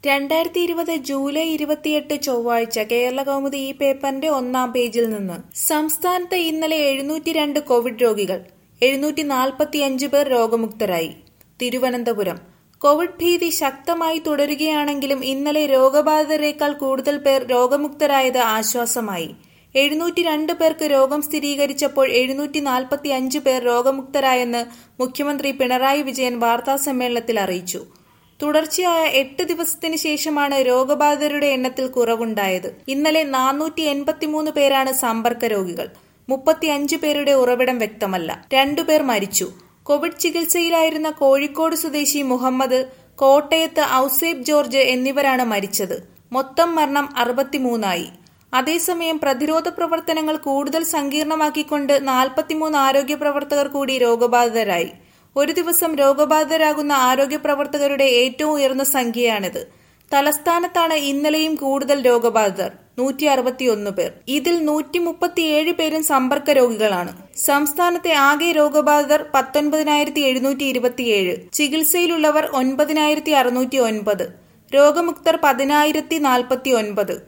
രണ്ടായിരത്തി ഇരുപത് ജൂലൈ ഇരുപത്തിയെട്ട് ചൊവ്വാഴ്ച കേരള കൗമുദി ഈ പേപ്പറിന്റെ ഒന്നാം പേജിൽ നിന്ന് സംസ്ഥാനത്ത് ഇന്നലെ എഴുന്നൂറ്റി രണ്ട് കോവിഡ് രോഗികൾ എഴുന്നൂറ്റി നാൽപ്പത്തിയഞ്ച് പേർ രോഗമുക്തരായി തിരുവനന്തപുരം കോവിഡ് ഭീതി ശക്തമായി തുടരുകയാണെങ്കിലും ഇന്നലെ രോഗബാധിതരെക്കാൾ കൂടുതൽ പേർ രോഗമുക്തരായത് ആശ്വാസമായി എഴുന്നൂറ്റി രണ്ട് പേർക്ക് രോഗം സ്ഥിരീകരിച്ചപ്പോൾ എഴുന്നൂറ്റി നാൽപ്പത്തി അഞ്ച് പേർ രോഗമുക്തരായെന്ന് മുഖ്യമന്ത്രി പിണറായി വിജയൻ വാർത്താസമ്മേളനത്തിൽ അറിയിച്ചു തുടർച്ചയായ എട്ട് ദിവസത്തിന് ശേഷമാണ് രോഗബാധിതരുടെ എണ്ണത്തിൽ കുറവുണ്ടായത് ഇന്നലെ നാനൂറ്റി എൺപത്തിമൂന്ന് പേരാണ് സമ്പർക്ക രോഗികൾ മുപ്പത്തിയഞ്ച് പേരുടെ ഉറവിടം വ്യക്തമല്ല രണ്ടുപേർ മരിച്ചു കോവിഡ് ചികിത്സയിലായിരുന്ന കോഴിക്കോട് സ്വദേശി മുഹമ്മദ് കോട്ടയത്ത് ഔസേബ് ജോർജ് എന്നിവരാണ് മരിച്ചത് മൊത്തം മരണം അറുപത്തിമൂന്നായി അതേസമയം പ്രതിരോധ പ്രവർത്തനങ്ങൾ കൂടുതൽ സങ്കീർണമാക്കിക്കൊണ്ട് നാൽപ്പത്തിമൂന്ന് ആരോഗ്യ പ്രവർത്തകർ കൂടി രോഗബാധിതരായി ഒരു ദിവസം രോഗബാധിതരാകുന്ന ആരോഗ്യ പ്രവർത്തകരുടെ ഏറ്റവും ഉയർന്ന സംഖ്യയാണിത് തലസ്ഥാനത്താണ് ഇന്നലെയും കൂടുതൽ രോഗബാധിതർ നൂറ്റി അറുപത്തിയൊന്ന് പേർ ഇതിൽ നൂറ്റി മുപ്പത്തിയേഴ് പേരും സമ്പർക്ക രോഗികളാണ് സംസ്ഥാനത്തെ ആകെ രോഗബാധിതർ പത്തൊൻപതിനായിരത്തി എഴുന്നൂറ്റി ഇരുപത്തിയേഴ് ചികിത്സയിലുള്ളവർ ഒൻപതിനായിരത്തി അറുന്നൂറ്റി ഒൻപത് രോഗമുക്തർ പതിനായിരത്തി നാൽപ്പത്തി ഒൻപത്